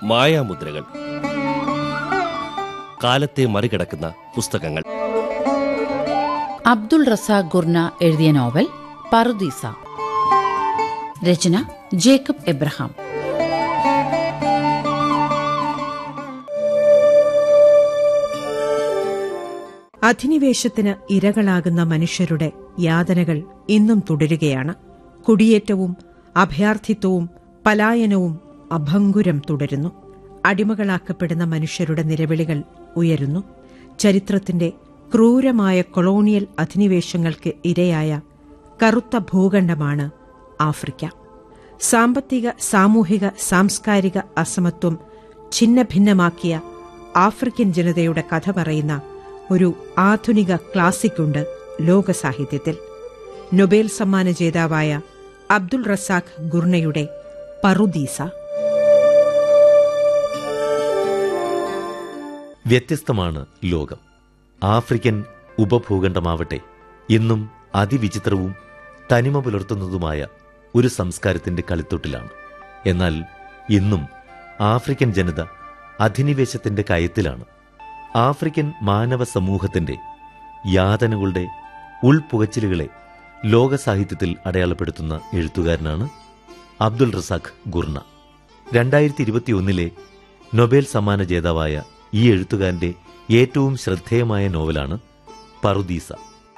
മായാമുദ്രകൾ കാലത്തെ മറികടക്കുന്ന പുസ്തകങ്ങൾ അബ്ദുൾ റസാഖ് ഗുർന എഴുതിയ നോവൽ പറുദീസ രചന ജേക്കബ് എബ്രഹാം അധിനിവേശത്തിന് ഇരകളാകുന്ന മനുഷ്യരുടെ യാതനകൾ ഇന്നും തുടരുകയാണ് കുടിയേറ്റവും അഭയാർത്ഥിത്വവും പലായനവും അഭംഗുരം തുടരുന്നു അടിമകളാക്കപ്പെടുന്ന മനുഷ്യരുടെ നിലവിളികൾ ഉയരുന്നു ചരിത്രത്തിന്റെ ക്രൂരമായ കൊളോണിയൽ അധിനിവേശങ്ങൾക്ക് ഇരയായ കറുത്ത ഭൂഖണ്ഡമാണ് ആഫ്രിക്ക സാമ്പത്തിക സാമൂഹിക സാംസ്കാരിക അസമത്വം ഛിന്നഭിന്നമാക്കിയ ആഫ്രിക്കൻ ജനതയുടെ കഥ പറയുന്ന ഒരു ആധുനിക ക്ലാസിക്കുണ്ട് ലോക സാഹിത്യത്തിൽ നൊബേൽ സമ്മാന ജേതാവായ അബ്ദുൾ റസാഖ് ഗുർണയുടെ പറുദീസ വ്യത്യസ്തമാണ് ലോകം ആഫ്രിക്കൻ ഉപഭൂഖണ്ഡമാവട്ടെ ഇന്നും അതിവിചിത്രവും തനിമ പുലർത്തുന്നതുമായ ഒരു സംസ്കാരത്തിന്റെ കളിത്തൊട്ടിലാണ് എന്നാൽ ഇന്നും ആഫ്രിക്കൻ ജനത അധിനിവേശത്തിന്റെ കയത്തിലാണ് ആഫ്രിക്കൻ മാനവ സമൂഹത്തിന്റെ യാതനകളുടെ ഉൾപുകച്ചിലുകളെ ലോക സാഹിത്യത്തിൽ അടയാളപ്പെടുത്തുന്ന എഴുത്തുകാരനാണ് അബ്ദുൾ റസാഖ് ഗുർണ രണ്ടായിരത്തി ഇരുപത്തിയൊന്നിലെ നൊബേൽ സമ്മാന ജേതാവായ ഈ എഴുത്തുകാരന്റെ ഏറ്റവും ശ്രദ്ധേയമായ നോവലാണ് പറുദീസ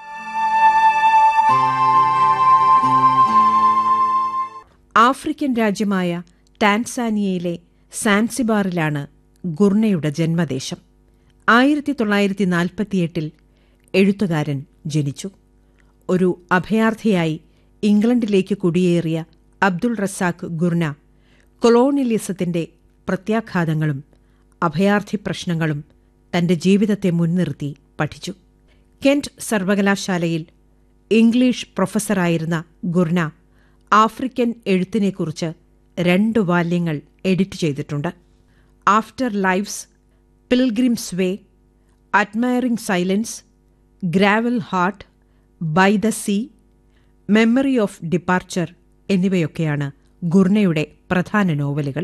ആഫ്രിക്കൻ രാജ്യമായ ടാൻസാനിയയിലെ സാൻസിബാറിലാണ് ഗുർണയുടെ ജന്മദേശം ആയിരത്തി തൊള്ളായിരത്തി നാൽപ്പത്തിയെട്ടിൽ എഴുത്തുകാരൻ ജനിച്ചു ഒരു അഭയാർത്ഥിയായി ഇംഗ്ലണ്ടിലേക്ക് കുടിയേറിയ അബ്ദുൾ റസാഖ് ഗുർന കൊളോണിയലിസത്തിന്റെ പ്രത്യാഘാതങ്ങളും അഭയാർത്ഥി പ്രശ്നങ്ങളും തന്റെ ജീവിതത്തെ മുൻനിർത്തി പഠിച്ചു കെന്റ് സർവകലാശാലയിൽ ഇംഗ്ലീഷ് പ്രൊഫസറായിരുന്ന ഗുർന ആഫ്രിക്കൻ എഴുത്തിനെക്കുറിച്ച് രണ്ട് വാല്യങ്ങൾ എഡിറ്റ് ചെയ്തിട്ടുണ്ട് after lives pilgrims way admiring silence gravel heart by the sea memory of departure എന്നിവയൊക്കെയാണ് ഗുർണയുടെ പ്രധാന നോവലുകൾ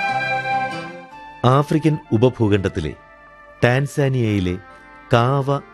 ആഫ്രിക്കൻ ഉപഭൂഖണ്ഡത്തിലെ ടാൻസാനിയയിലെ കാവ